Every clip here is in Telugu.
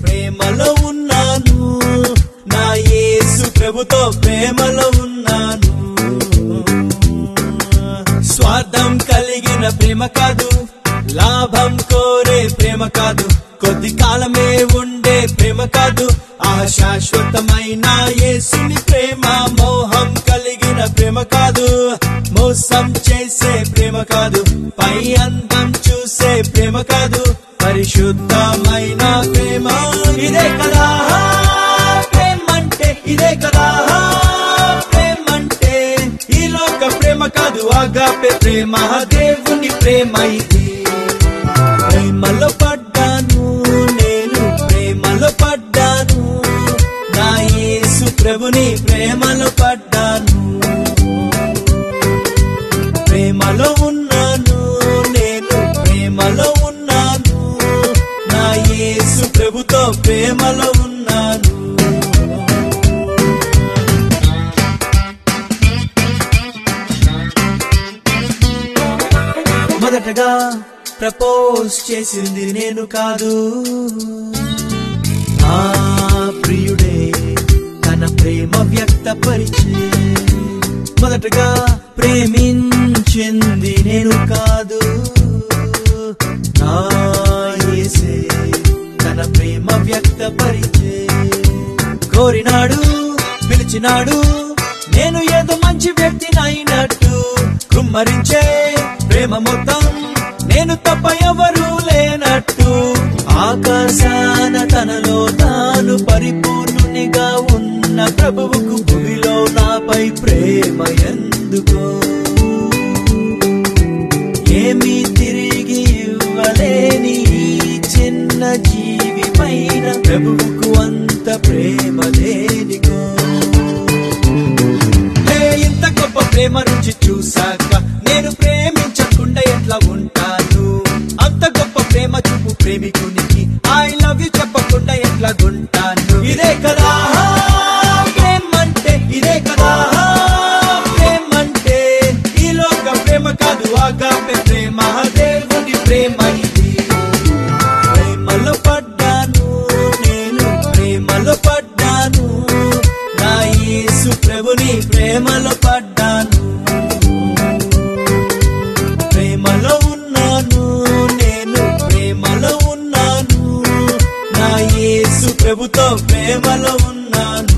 ప్రేమలో ఉన్నాను నా యేసు ప్రభుతో ప్రేమలో ఉన్నాను స్వార్థం కలిగిన ప్రేమ కాదు లాభం కోరే ప్రేమ కాదు కొద్ది కాలమే ఉండే ప్రేమ కాదు ఆ శాశ్వతమైన యేసుని ప్రేమ మోహం కలిగిన ప్రేమ కాదు మోసం చేసే ప్రేమ కాదు పై అందం చూసే ప్రేమ కాదు పరిశుద్ధమైన ప్రేమ ఇదే కదా ప్రేమంటే ఇదే కదా ప్రేమంటే ఈ లోక ప్రేమ కాదు ఆగాపే ప్రేమ దేవుని ప్రేమ ఇది ప్రేమలో పడ్డాను నేను ప్రేమలో పడ్డాను నా యేసు ప్రభుని ప్రేమలో పడ్డాను ప్రేమలో ఉన్నాను నేను ప్రేమలో ఉన్నాను నా యేసు ప్రభుతో ప్రేమలో ఉన్నాను మొదటగా ప్రపోజ్ చేసింది నేను కాదు ఆ ప్రియుడే తన ప్రేమ వ్యక్తపరిచే మొదటగా ప్రేమించింది నేను కాదు నా యేసే తన ప్రేమ వ్యక్తపరిచే కోరినాడు పిలిచినాడు నేను ఏదో మంచి వ్యక్తినైనట్టు కుమ్మరించే ప్రేమ మొత్తం నేను తప్ప ఎవరు లేనట్టు ఆకాశాన తనలో తాను పరిపూర్ణునిగా ఉన్న ప్రభువుకు భూమిలో నాపై ప్రేమ ఎందుకో ఏమీ తిరిగి ఇవ్వలేని ఈ చిన్న జీవి పైన ప్రభువుకు అంత ప్రేమ దేనికో హే, ఇంత గొప్ప ప్రేమ రుచి చూశాక నేను ప్రేమించకుండా ఎట్లా ఉంటాను అంత గొప్ప ప్రేమ చూపు ప్రేమికునికి ఐ లవ్ యు చెప్పకుండా ఎట్లా ఉంటాను ఇదే కదా ప్రేమంటే ఇదే కదా ప్రేమంటే ఈ లోక ప్రేమ కాదు ఆగాపే ప్రేమ దేవుని ప్రేమ ఇది ప్రేమలో పడ్డాను నేను ప్రేమలో పడ్డాను నా యేసు ప్రభుని ప్రేమలో పడ్డాను ప్రేమలో ఉన్నాను నేను ప్రేమలో ఉన్నాను నా యేసు ప్రభుతో ప్రేమలో ఉన్నాను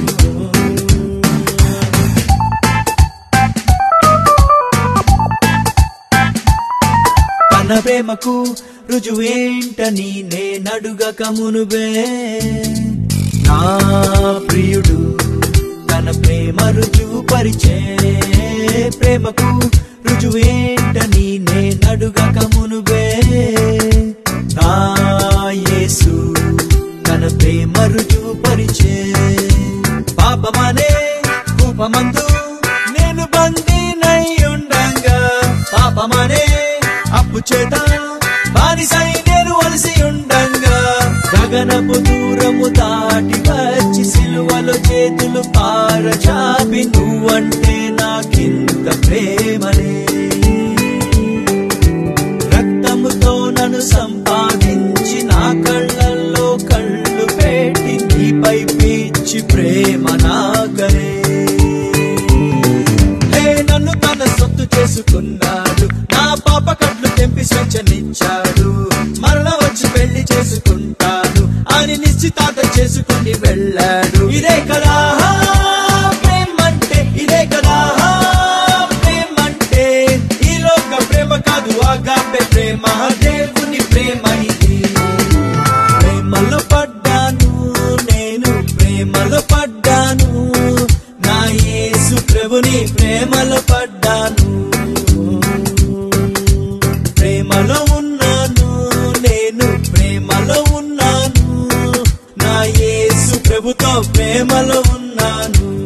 తన ప్రేమకు రుజువేంటని నేనడుగక మునుబే నా ప్రియుడు తన ప్రేమ రుజువు పరిచే ప్రేమకు రుజువేంటని నేనడుగక మునుబే నా యేసు తన ప్రేమ రుజువు పరిచే పాపమనే కూపమందు నేను బందీనై ఉండంగా పాపమనే అప్పు చేత బానిసై నేను వలసి ఉండంగా గగనపు దూరము దాటి వచ్చి సిలువలో చేతులు పారచాపి నువ్వంటే నాకింత ప్రేమనే రక్తముతో నన్ను సంపాదించి నా కళ్ళల్లో కళ్ళు పెట్టి నీపై పీచి ప్రేమ నాకరే హే నన్ను తన సొత్తు చేసుకున్నాడు నా పాప కట్లు తెంపి స్వేచ్ఛనిచ్చాడు మరణ వచ్చి పెళ్లి చేసుకుంటాను అని నిశ్చితార్థ చేసుకుని వెళ్ళాడు ఇదే కదా ప్రేమంటే ఇదే కదా ప్రేమంటే ఈ లోక ప్రేమ కాదు ఆగాపే ప్రేమ దేవుని ప్రేమ ఇది ప్రేమలో పడ్డాను నేను ప్రేమలో పడ్డాను నా యేసు ప్రభుని ప్రేమలో పడ్డాను ప్రేమలో ఉన్నాను నేను ప్రేమలో ఉన్నాను నా యేసు ప్రభుతో ప్రేమలో ఉన్నాను